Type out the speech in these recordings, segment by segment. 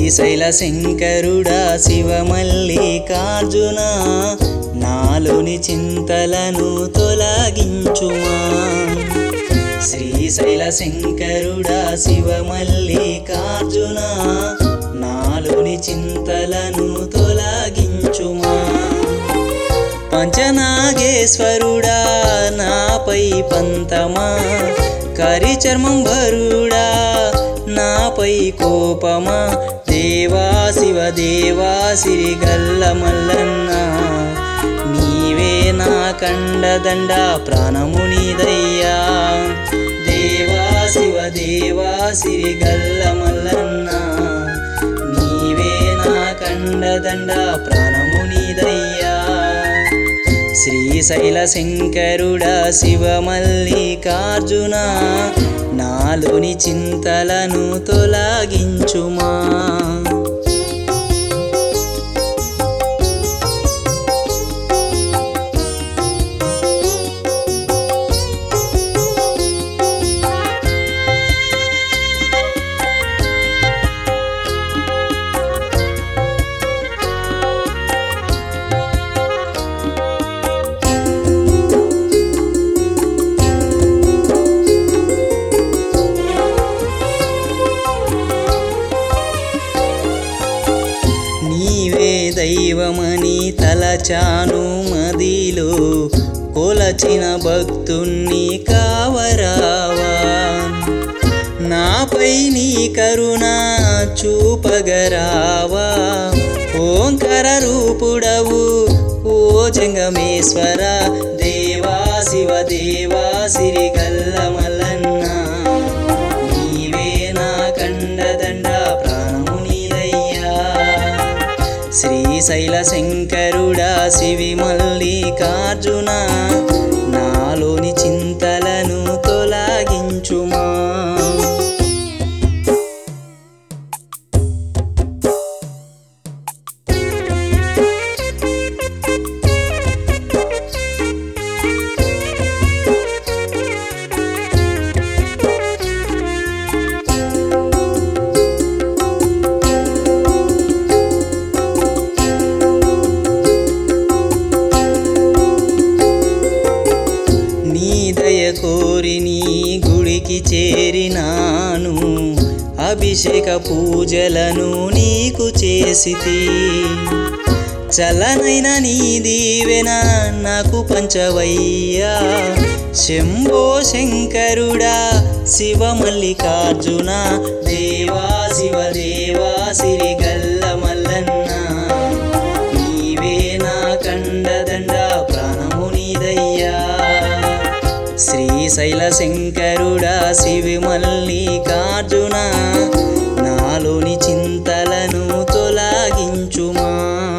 శ్రీశైల శంకరుడా శివమల్లికార్జున నాలోని చింతలను తొలగించుమా శ్రీశైల శంకరుడా శివమల్లికార్జున నాలోని చింతలను తొలగించుమా పంచనాగేశ్వరుడా నాపై పంతమా కరిచర్మం భరుడా నాపై కోపమా దేవా శివ దేవా సిరిగల్ల మల్లన్న నీవే నా కండదండ ప్రాణము నీదయ్యా దేవా శివ దేవా సిరిగల్ల మల్లన్న నీవే నా కండదండ ప్రాణము నీదయ్యా శ్రీశైల శంకరుడా శివమల్లికార్జున నాలోని చింతలను తొలగించుమా నీవే దైవమని తలచాను మదిలో కొలచిన భక్తుణ్ణి కావరావా నాపై నీ కరుణ చూపగరావా ఓంకర రూపుడవు ఓ జంగమేశ్వర దేవా శివ దేవా సిరిగల్ల మల్లన్న నీవే నా కండదండ ప్రాణము నీదయ్యా శ్రీశైల శంకరుడా శివి మల్లికార్జున నాలోని చింతలను తొలగించుమా నీ దయ కోరి నీ గుడికి చేరినాను అభిషేక పూజలను నీకు చేసితి చలనైన నీ దీవెన నాకు పంచవయ్యా శంభో శంకరుడా శివ మల్లికార్జున దేవా శివ దేవా సిరిగల్ల మల్లన్న నీవే నా కండదండ ప్రాణము నీదయ్యా శ్రీశైల శంకరుడా శివి మల్లికార్జున నాలోని చింతలను తొలగించుమా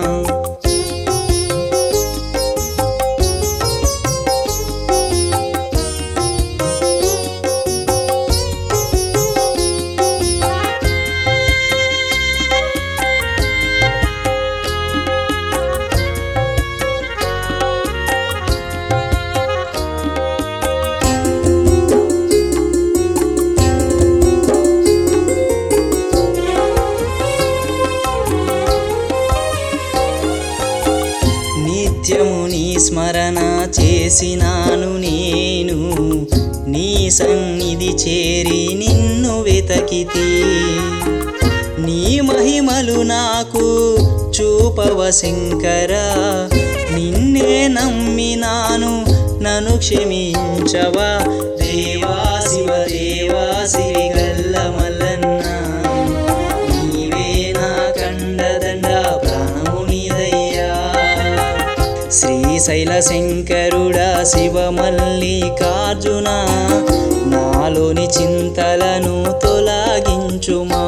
నిత్యము నీ స్మరణ చేసినాను నేను నీ సన్నిధి చేరి నిన్ను వెతకితి నీ మహిమలు నాకు చూపవ శంకర నిన్నే నమ్మినాను నన్ను క్షమించవా దేవా శివ దేవా సిరిగల్ల మల్లన్న నీవే నా కండదండ ప్రాణము నీదయ్యా శ్రీశైల శంకరుడా శివ మల్లికార్జున నాలోని చింతలను తొలగించుమా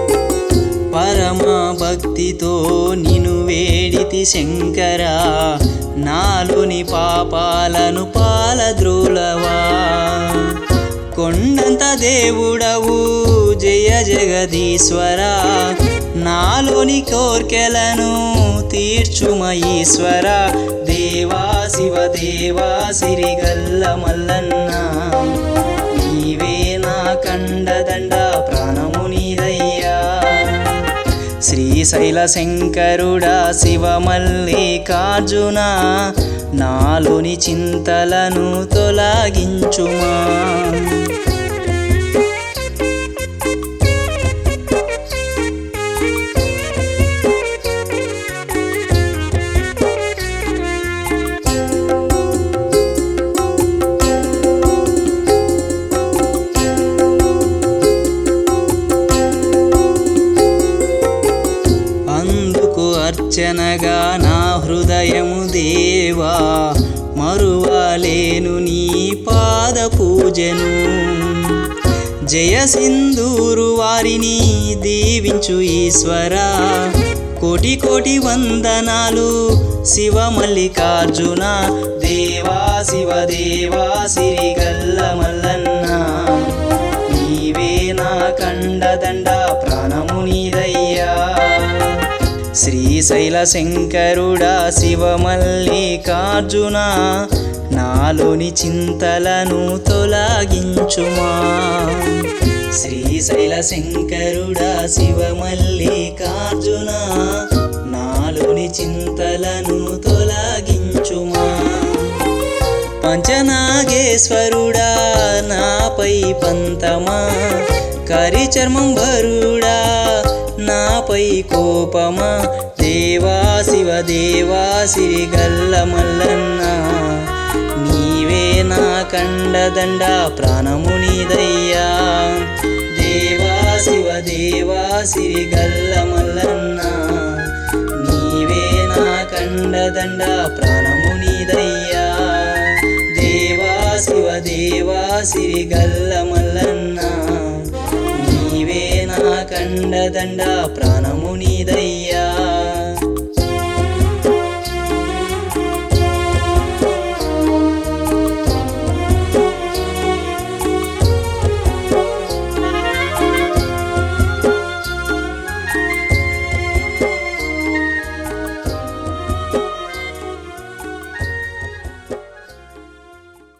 పరమ భక్తితో నిను వేడితి శంకరా నాలోని పాపాలను పాలద్రోలవా కొండంత దేవుడవు జయ జగదీశ్వరా నాలోని కోర్కెలను తీర్చుమ ఈశ్వర దేవా శివ దేవా సిరిగల్ల మల్లన్న నీవే నా కండదండ ప్రాణము నీదయ్యా శ్రీశైల శంకరుడా శివ మల్లికార్జున నాలోని చింతలను తొలగించుమా అందుకు అర్చనగా నా హృదయము దేవా మరువలేను నీ పాద పూజను జయ సింధూరు వారిని దీవించు ఈశ్వరా కోటి కోటి వందనాలు శివ మల్లికార్జున దేవా శివ దేవా సిరిగల్ల మల్లన్న నీవే నా కండదండ ప్రాణము నీదయ్యా శ్రీశైల శంకరుడా శివ మల్లికార్జున నాలోని చింతలను తొలగించుమా శ్రీశైల శంకరుడా శివ మల్లికార్జున నాలోని చింతలను తొలగించుమా పంచనాగేశ్వరుడా నాపై పంతమా కరి చర్మం భరుడా నాపై కోపమా దేవా శివ దేవా సిరిగల్ల మల్లన్న నీవే నా కండదండ ప్రాణము నీదయ్యా దేవా శివ దేవా సిరిగల్ల మల్లన్న నీవే నా కండదండ ప్రాణము నీదయ్యా దేవా శివ దేవా సిరిగల్ల మల్లన్న నీవే నా కండదండ ప్రాణము నీదయ్యా